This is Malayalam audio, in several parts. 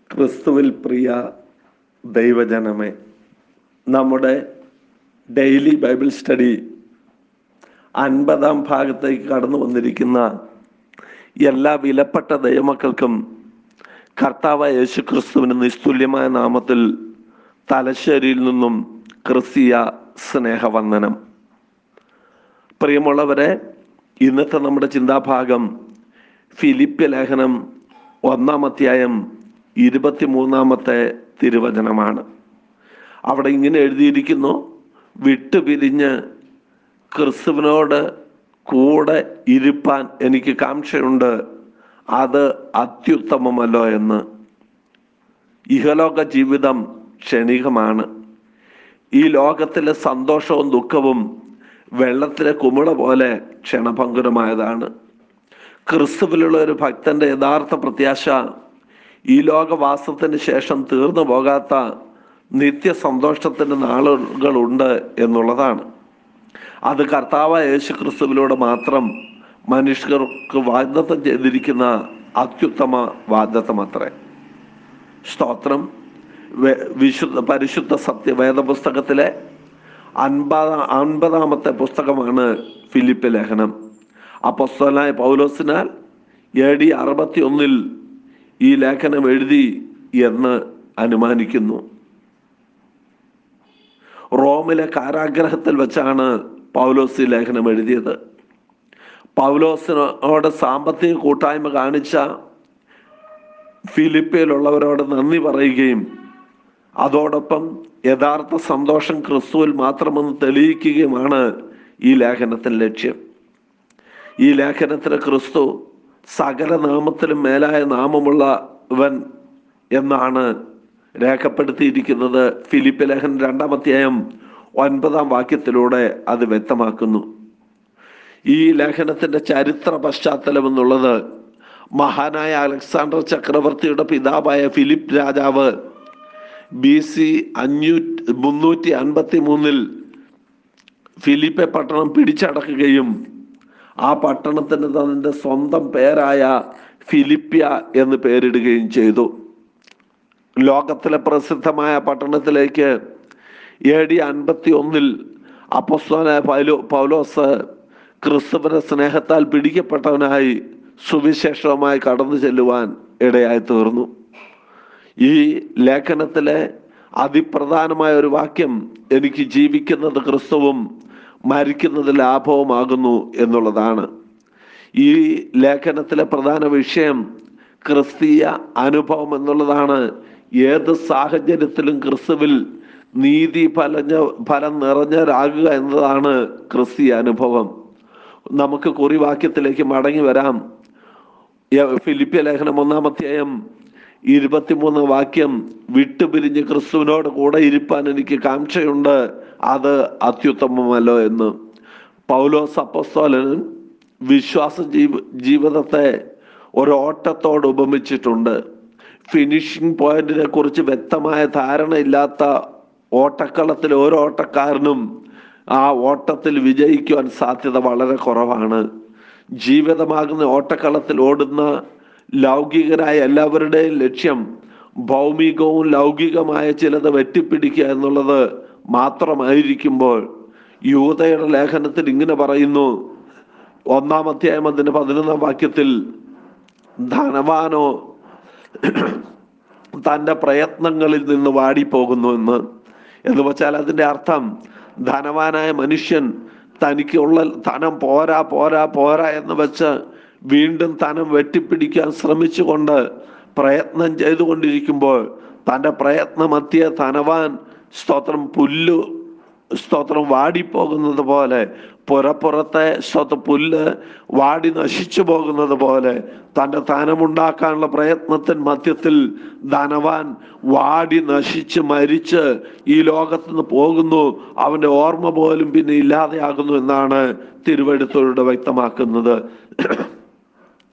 ക്രിസ്തുവിൽ പ്രിയ ദൈവജനമേ നമ്മുടെ ഡെയിലി ബൈബിൾ സ്റ്റഡി അൻപതാം ഭാഗത്തേക്ക് കടന്നു വന്നിരിക്കുന്ന എല്ലാ വിലപ്പെട്ട ദൈവമക്കൾക്കും കർത്താവായ യേശു ക്രിസ്തുവിന് നിസ്തുല്യമായ നാമത്തിൽ തലശ്ശേരിയിൽ നിന്നും ക്രിസ്തീയ സ്നേഹവന്ദനം പ്രിയമുള്ളവരെ ഇന്നത്തെ നമ്മുടെ ചിന്താഭാഗം ഫിലിപ്പ്യ ലേഖനം ഒന്നാം അധ്യായം ഇരുപത്തിമൂന്നാമത്തെ തിരുവചനമാണ് അവിടെ ഇങ്ങനെ എഴുതിയിരിക്കുന്നു വിട്ടുപിരിഞ്ഞ് ക്രിസ്തുവിനോട് കൂടെ ഇരുപ്പാൻ എനിക്ക് കാംക്ഷയുണ്ട് അത് അത്യുത്തമമല്ലോ എന്ന് ഇഹലോക ജീവിതം ക്ഷണികമാണ് ഈ ലോകത്തിലെ സന്തോഷവും ദുഃഖവും വെള്ളത്തിലെ കുമിള പോലെ ക്ഷണഭങ്കുരമായതാണ് ക്രിസ്തുവിലുള്ള ഒരു ഭക്തന്റെ യഥാർത്ഥ പ്രത്യാശ ഈ ലോകവാസത്തിന് ശേഷം തീർന്നു പോകാത്ത നിത്യ സന്തോഷത്തിന്റെ നാളുകളുണ്ട് എന്നുള്ളതാണ് അത് കർത്താവായ യേശു ക്രിസ്തുവിലൂടെ മാത്രം മനുഷ്യർക്ക് വാഗ്ദത്തം ചെയ്തിരിക്കുന്ന അത്യുത്തമ വാഗ്ദത്തം അത്രേ സ്തോത്രം വെ- വിശുദ്ധ പരിശുദ്ധ സത്യ വേദപുസ്തകത്തിലെ അൻപതാ അൻപതാമത്തെ പുസ്തകമാണ് ഫിലിപ്പ് ലേഖനം അപ്പൊസ്തലനായ പൗലോസിനാൽ എ ഡി അറുപത്തി ഒന്നിൽ ഈ ലേഖനം എഴുതി എന്ന് അനുമാനിക്കുന്നു റോമിലെ കാരാഗ്രഹത്തിൽ വെച്ചാണ് പൗലോസ് ഈ ലേഖനം എഴുതിയത് പൗലോസിനോട് സാമ്പത്തിക കൂട്ടായ്മ കാണിച്ച ഫിലിപ്പിയിലുള്ളവരോട് നന്ദി പറയുകയും അതോടൊപ്പം യഥാർത്ഥ സന്തോഷം ക്രിസ്തുവിൽ മാത്രമെന്ന് തെളിയിക്കുകയുമാണ് ഈ ലേഖനത്തിന്റെ ലക്ഷ്യം ഈ ലേഖനത്തിന് ക്രിസ്തു സകല നാമത്തിലും മേലായ നാമമുള്ളവൻ എന്നാണ് രേഖപ്പെടുത്തിയിരിക്കുന്നത് ഫിലിപ്പ് ലേഖൻ രണ്ടാം അധ്യായം ഒൻപതാം വാക്യത്തിലൂടെ അത് വ്യക്തമാക്കുന്നു ഈ ലേഖനത്തിന്റെ ചരിത്ര പശ്ചാത്തലം എന്നുള്ളത് മഹാനായ അലക്സാണ്ടർ ചക്രവർത്തിയുടെ പിതാവായ ഫിലിപ്പ് രാജാവ് ബി സി അഞ്ഞൂറ്റി മുന്നൂറ്റി അൻപത്തി മൂന്നിൽ ഫിലിപ്പെ പട്ടണം പിടിച്ചടക്കുകയും ആ പട്ടണത്തിന് തന്റെ സ്വന്തം പേരായ ഫിലിപ്പ്യ എന്ന് പേരിടുകയും ചെയ്തു ലോകത്തിലെ പ്രസിദ്ധമായ പട്ടണത്തിലേക്ക് എ ഡി അൻപത്തി ഒന്നിൽ അപ്പസ്തോലായ പൗലോ പൗലോസ് ക്രിസ്തുവിന്റെ സ്നേഹത്താൽ പിടിക്കപ്പെട്ടവനായി സുവിശേഷവുമായി കടന്നു ചെല്ലുവാൻ ഇടയായി തീർന്നു ഈ ലേഖനത്തിലെ അതിപ്രധാനമായ ഒരു വാക്യം എനിക്ക് ജീവിക്കുന്നത് ക്രിസ്തുവും മരിക്കുന്നത് ലാഭവുമാകുന്നു എന്നുള്ളതാണ് ഈ ലേഖനത്തിലെ പ്രധാന വിഷയം ക്രിസ്തീയ അനുഭവം എന്നുള്ളതാണ് ഏത് സാഹചര്യത്തിലും ക്രിസ്തുവിൽ നീതി ഫലഞ്ഞ ഫലം നിറഞ്ഞവരാകുക എന്നതാണ് ക്രിസ്തീയ അനുഭവം നമുക്ക് കുറിവാക്യത്തിലേക്ക് മടങ്ങി വരാം യ- ഫിലിപ്പിയ ലേഖനം ഒന്നാമധ്യായം ഇരുപത്തിമൂന്ന് വാക്യം വിട്ടുപിരിഞ്ഞ് ക്രിസ്തുവിനോട് കൂടെ ഇരിപ്പാൻ എനിക്ക് കാംക്ഷയുണ്ട് അത് അത്യുത്തമമല്ലോ എന്ന് പൗലോസ് അപ്പസ്തോലൻ വിശ്വാസ ജീവ ജീവിതത്തെ ഒരു ഓട്ടത്തോട് ഉപമിച്ചിട്ടുണ്ട് ഫിനിഷിംഗ് പോയിന്റിനെ കുറിച്ച് വ്യക്തമായ ധാരണയില്ലാത്ത ഓട്ടക്കളത്തിൽ ഓരോ ഓട്ടക്കാരനും ആ ഓട്ടത്തിൽ വിജയിക്കുവാൻ സാധ്യത വളരെ കുറവാണ് ജീവിതമാകുന്ന ഓട്ടക്കളത്തിൽ ഓടുന്ന ലൗകികരായ എല്ലാവരുടെയും ലക്ഷ്യം ഭൗമികവും ലൗകികമായ ചിലത് വെട്ടിപ്പിടിക്കുക എന്നുള്ളത് മാത്രമായിരിക്കുമ്പോൾ യൂതയുടെ ലേഖനത്തിൽ ഇങ്ങനെ പറയുന്നു ഒന്നാം അധ്യായം അതിന്റെ പതിനൊന്നാം വാക്യത്തിൽ ധനവാനോ തൻ്റെ പ്രയത്നങ്ങളിൽ നിന്ന് വാടിപ്പോകുന്നു എന്ന് എന്ന് വെച്ചാൽ അതിൻ്റെ അർത്ഥം ധനവാനായ മനുഷ്യൻ തനിക്കുള്ള ധനം പോരാ പോരാ പോരാ എന്ന് വെച്ച് വീണ്ടും ധനം വെട്ടിപ്പിടിക്കാൻ ശ്രമിച്ചുകൊണ്ട് പ്രയത്നം ചെയ്തുകൊണ്ടിരിക്കുമ്പോൾ തൻ്റെ പ്രയത്നമധ്യ ധനവാൻ സ്തോത്രം പുല്ലു സ്തോത്രം വാടിപ്പോകുന്നത് പോലെ പുറപ്പുറത്തെ സ്വത്ത് പുല്ല് വാടി നശിച്ചു പോകുന്നത് പോലെ തൻ്റെ ധനമുണ്ടാക്കാനുള്ള പ്രയത്നത്തിൻ മധ്യത്തിൽ ധനവാൻ വാടി നശിച്ച് മരിച്ച് ഈ ലോകത്ത് നിന്ന് പോകുന്നു അവൻ്റെ ഓർമ്മ പോലും പിന്നെ ഇല്ലാതെയാകുന്നു എന്നാണ് തിരുവഴുത്തോടെ വ്യക്തമാക്കുന്നത്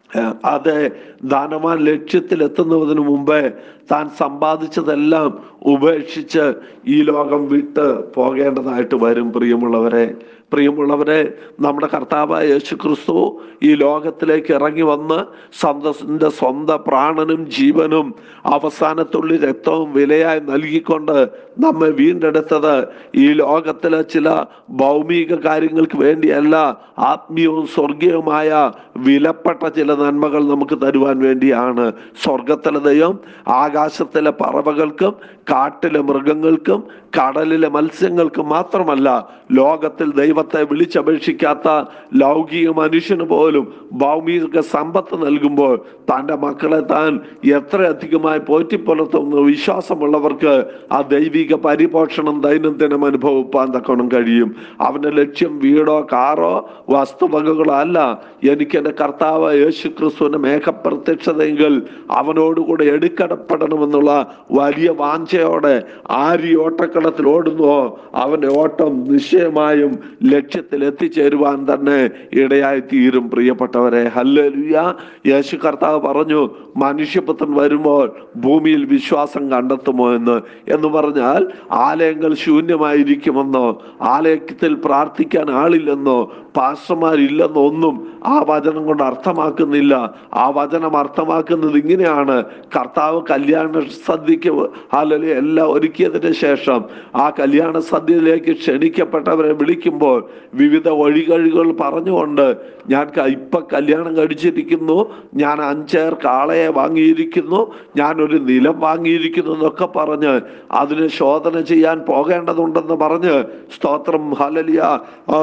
ഏഹ് അത് ധനവാൻ ലക്ഷ്യത്തിലെത്തുന്നതിന് മുമ്പേ താൻ സമ്പാദിച്ചതെല്ലാം ഉപേക്ഷിച്ച് ഈ ലോകം വിട്ട് പോകേണ്ടതായിട്ട് വരും പ്രിയമുള്ളവരെ പ്രിയമുള്ളവരെ നമ്മുടെ കർത്താവായ യേശു ക്രിസ്തു ഈ ലോകത്തിലേക്ക് ഇറങ്ങി വന്ന് സന്തസിന്റെ സ്വന്തം പ്രാണനും ജീവനും അവസാനത്തുള്ളി രക്തവും വിലയായി നൽകിക്കൊണ്ട് നമ്മെ വീണ്ടെടുത്തത് ഈ ലോകത്തിലെ ചില ഭൗമിക കാര്യങ്ങൾക്ക് വേണ്ടിയല്ല ആത്മീയവും സ്വർഗീയവുമായ വിലപ്പെട്ട ചില നന്മകൾ നമുക്ക് തരുവാൻ വേണ്ടിയാണ് സ്വർഗത്തിലെ ദൈവം ആകാശത്തിലെ പറവകൾക്കും കാട്ടിലെ മൃഗങ്ങൾക്കും കടലിലെ മത്സ്യങ്ങൾക്കും മാത്രമല്ല ലോകത്തിൽ ദൈവത്തെ വിളിച്ചപേക്ഷിക്കാത്ത ലൗകിക മനുഷ്യന് പോലും ഭൗമിക സമ്പത്ത് നൽകുമ്പോൾ തൻ്റെ മക്കളെ താൻ എത്രയധികമായി പോറ്റിപ്പുലർത്തുന്ന വിശ്വാസമുള്ളവർക്ക് ആ ദൈവിക പരിപോഷണം ദൈനംദിനം അനുഭവിപ്പാൻ തക്കണം കഴിയും അവന്റെ ലക്ഷ്യം വീടോ കാറോ വസ്തുവകകളോ അല്ല എനിക്ക് എൻ്റെ കർത്താവ് യേശു ക്രിസ്തുവിന്റെ മേഘപ്രത്യക്ഷതയെങ്കിൽ അവനോടുകൂടെ എടുക്കടപ്പെടണമെന്നുള്ള വലിയ വാഞ്ചയോടെ ആരി ഓട്ടക്കളത്തിൽ ഓടുന്നുവോ അവന്റെ ഓട്ടം നിശ്ചയമായും ലക്ഷ്യത്തിൽ എത്തിച്ചേരുവാൻ തന്നെ ഇടയായി തീരും പ്രിയപ്പെട്ടവരെ ഹല്ലേലൂയ യേശു കർത്താവ് പറഞ്ഞു മനുഷ്യപുത്രൻ വരുമ്പോൾ ഭൂമിയിൽ വിശ്വാസം കണ്ടെത്തുമോ എന്ന് എന്ന് പറഞ്ഞാൽ ആലയങ്ങൾ ശൂന്യമായിരിക്കുമെന്നോ ആലയത്തിൽ പ്രാർത്ഥിക്കാൻ ആളില്ലെന്നോ പാസ്റ്റർമാരില്ലെന്നോ ഒന്നും ആ വചനം കൊണ്ട് അർത്ഥമാക്കുന്നില്ല ആ വചനം അർത്ഥമാക്കുന്നത് ഇങ്ങനെയാണ് കർത്താവ് കല്യാണ സദ്യക്ക് അല്ലെങ്കിൽ എല്ലാം ഒരുക്കിയതിന് ശേഷം ആ കല്യാണ സദ്യയിലേക്ക് ക്ഷണിക്കപ്പെട്ടവരെ വിളിക്കുമ്പോൾ വിവിധ വഴികഴികൾ പറഞ്ഞുകൊണ്ട് ഞാൻ ക- ഇപ്പൊ കല്യാണം കഴിച്ചിരിക്കുന്നു ഞാൻ അഞ്ചേർ കാളയെ വാങ്ങിയിരിക്കുന്നു ഞാൻ ഒരു നിലം വാങ്ങിയിരിക്കുന്നു എന്നൊക്കെ പറഞ്ഞ് അതിന് ശോധന ചെയ്യാൻ പോകേണ്ടതുണ്ടെന്ന് പറഞ്ഞ് സ്തോത്രം ഹലലിയ ആ,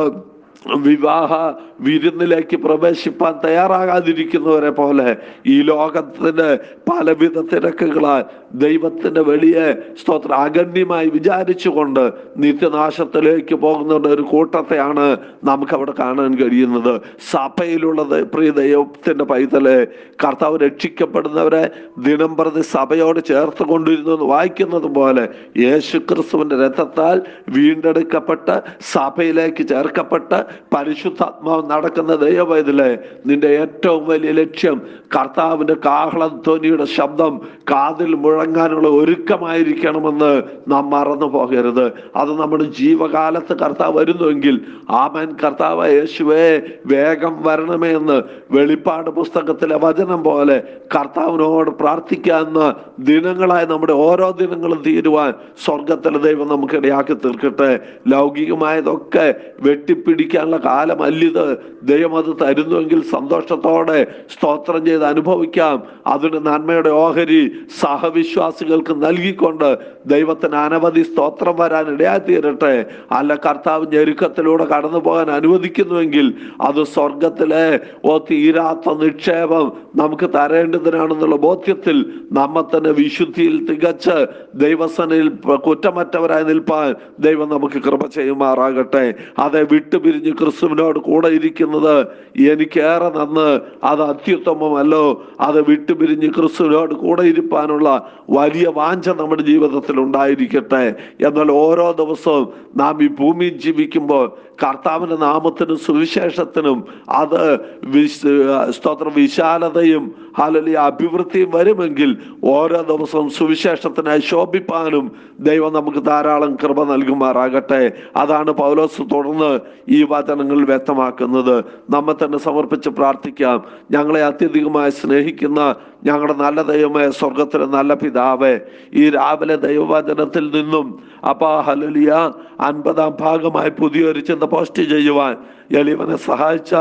വിവാഹ വിരുന്നിലേക്ക് പ്രവേശിപ്പാൻ തയ്യാറാകാതിരിക്കുന്നവരെ പോലെ ഈ ലോകത്തിന് പലവിധ തിരക്കുകളാൽ ദൈവത്തിന്റെ വെളിയെ സ്തോത്രം അഗണ്യമായി വിചാരിച്ചുകൊണ്ട് നിത്യനാശത്തിലേക്ക് പോകുന്ന ഒരു കൂട്ടത്തെയാണ് നമുക്ക് അവിടെ കാണാൻ കഴിയുന്നത് സഭയിലുള്ളത് പ്രിയ ദൈവത്തിന്റെ പൈതലെ കർത്താവ് രക്ഷിക്കപ്പെടുന്നവരെ ദിനം പ്രതി സഭയോട് ചേർത്ത് കൊണ്ടിരുന്നു വായിക്കുന്നത് പോലെ യേശു ക്രിസ്തുവിന്റെ രഥത്താൽ വീണ്ടെടുക്കപ്പെട്ട് സഭയിലേക്ക് ചേർക്കപ്പെട്ട് പരിശുദ്ധാത്മാവ് നടക്കുന്ന ദൈവവൈതലെ നിന്റെ ഏറ്റവും വലിയ ലക്ഷ്യം കർത്താവിന്റെ കാഹളധ്വനിയുടെ ശബ്ദം കാതിൽ മുഴങ്ങാനുള്ള ഒരുക്കമായിരിക്കണമെന്ന് നാം മറന്നു പോകരുത് അത് നമ്മുടെ ജീവകാലത്ത് കർത്താവ് വരുന്നുവെങ്കിൽ ആമൻ കർത്താവ് യേശുവേ വേഗം വരണമേ എന്ന് വെളിപ്പാട് പുസ്തകത്തിലെ വചനം പോലെ കർത്താവിനോട് പ്രാർത്ഥിക്കാവുന്ന ദിനങ്ങളായി നമ്മുടെ ഓരോ ദിനങ്ങളും തീരുവാൻ സ്വർഗത്തിലെ ദൈവം നമുക്ക് ഇടയാക്കി തീർക്കട്ടെ ലൗകികമായതൊക്കെ വെട്ടിപ്പിടിക്കാനുള്ള കാലമല്ലിത് ദൈവം അത് തരുന്നുവെങ്കിൽ സന്തോഷത്തോടെ സ്തോത്രം ചെയ്ത് അനുഭവിക്കാം അതിന് നന്മയുടെ ഓഹരി സഹവിശ്വാസികൾക്ക് നൽകിക്കൊണ്ട് ദൈവത്തിന് അനവധി സ്തോത്രം വരാൻ ഇടയാത്തീരട്ടെ അല്ല കർത്താവ് ഞെരുക്കത്തിലൂടെ കടന്നു പോകാൻ അനുവദിക്കുന്നുവെങ്കിൽ അത് സ്വർഗത്തിലെ ഓ തീരാത്ത നിക്ഷേപം നമുക്ക് തരേണ്ടതിനാണെന്നുള്ള ബോധ്യത്തിൽ നമ്മെ തന്നെ വിശുദ്ധിയിൽ തികച്ച് ദൈവസനയിൽ കുറ്റമറ്റവരായി നിൽപ്പാൻ ദൈവം നമുക്ക് കൃപ ചെയ്യുമാറാകട്ടെ അതെ വിട്ടുപിരിഞ്ഞ് ക്രിസ്തുവിനോട് കൂടെ ഇരിക്കുന്നത് എനിക്കേറെ നന്ന് അത് അത്യുത്തമമല്ലോ അത് വിട്ടുപിരിഞ്ഞ് ക്രിസ്തുവിനോട് കൂടെ ഇരിപ്പാനുള്ള വലിയ വാഞ്ച നമ്മുടെ ജീവിതത്തിൽ ഉണ്ടായിരിക്കട്ടെ എന്നാൽ ഓരോ ദിവസവും നാം ഈ ഭൂമിയിൽ ജീവിക്കുമ്പോൾ കർത്താവിന്റെ നാമത്തിനും സുവിശേഷത്തിനും അത് വിശ് സ്തോത്ര വിശാലതയും അല്ലെങ്കിൽ അഭിവൃദ്ധിയും വരുമെങ്കിൽ ഓരോ ദിവസവും സുവിശേഷത്തിനായി ശോഭിപ്പാനും ദൈവം നമുക്ക് ധാരാളം കൃപ നൽകുമാറാകട്ടെ അതാണ് പൗലോസ് തുടർന്ന് ഈ വചനങ്ങൾ വ്യക്തമാക്കുന്നത് നമ്മെ തന്നെ സമർപ്പിച്ച് പ്രാർത്ഥിക്കാം ഞങ്ങളെ അത്യധികമായി സ്നേഹിക്കുന്ന ഞങ്ങളുടെ നല്ല ദൈവമായ സ്വർഗത്തിലെ നല്ല പിതാവേ ഈ രാവിലെ ദൈവവചനത്തിൽ നിന്നും അപ്പാ ഹലലിയ അൻപതാം ഭാഗമായി പുതിയൊരു ചിന്ത പോസ്റ്റ് ചെയ്യുവാൻ എളിവനെ സഹായിച്ച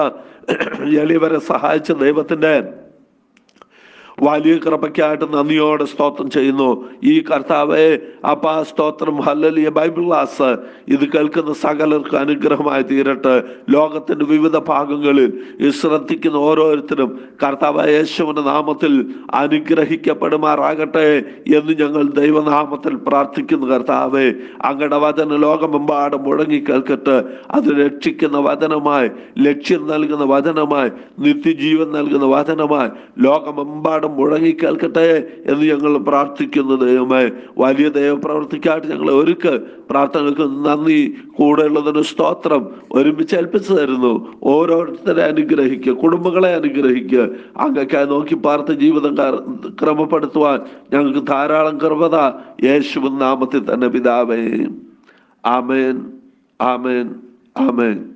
എളിവരെ സഹായിച്ച ദൈവത്തിന്റെ വലിയ കൃപയ്ക്കായിട്ട് നന്ദിയോടെ സ്തോത്രം ചെയ്യുന്നു ഈ കർത്താവെ അപ്പ സ്തോത്രം ഹല്ലലിയ ബൈബിൾ ക്ലാസ് ഇത് കേൾക്കുന്ന സകലർക്കും അനുഗ്രഹമായി തീരട്ടെ ലോകത്തിന്റെ വിവിധ ഭാഗങ്ങളിൽ ഇത് ശ്രദ്ധിക്കുന്ന ഓരോരുത്തരും കർത്താവ് യേശുവിന്റെ നാമത്തിൽ അനുഗ്രഹിക്കപ്പെടുമാറാകട്ടെ എന്ന് ഞങ്ങൾ ദൈവനാമത്തിൽ പ്രാർത്ഥിക്കുന്നു കർത്താവെ അങ്ങയുടെ വചന ലോകമെമ്പാടും മുഴങ്ങി കേൾക്കട്ടെ അത് രക്ഷിക്കുന്ന വചനമായി ലക്ഷ്യം നൽകുന്ന വചനമായി നിത്യജീവൻ നൽകുന്ന വചനമായി ലോകമെമ്പാടും എമ്പാടും മുഴങ്ങി കേൾക്കട്ടെ എന്ന് ഞങ്ങൾ പ്രാർത്ഥിക്കുന്നു ദൈവമേ വലിയ ദൈവപ്രവർത്തിക്കായിട്ട് ഞങ്ങളെ ഒരുക്ക് പ്രാർത്ഥനകൾക്ക് നന്ദി കൂടെയുള്ളതിന് സ്തോത്രം ഒരുമിച്ച് ഏൽപ്പിച്ചു തരുന്നു ഓരോരുത്തരെ അനുഗ്രഹിക്കുക കുടുംബങ്ങളെ അനുഗ്രഹിക്കുക അങ്ങക്കായി നോക്കി പാർത്ത ജീവിതം കാ- ക്രമപ്പെടുത്തുവാൻ ഞങ്ങൾക്ക് ധാരാളം കൃപത യേശുവിൻ നാമത്തിൽ തന്നെ പിതാവേ ആമേൻ ആമേൻ ആമേൻ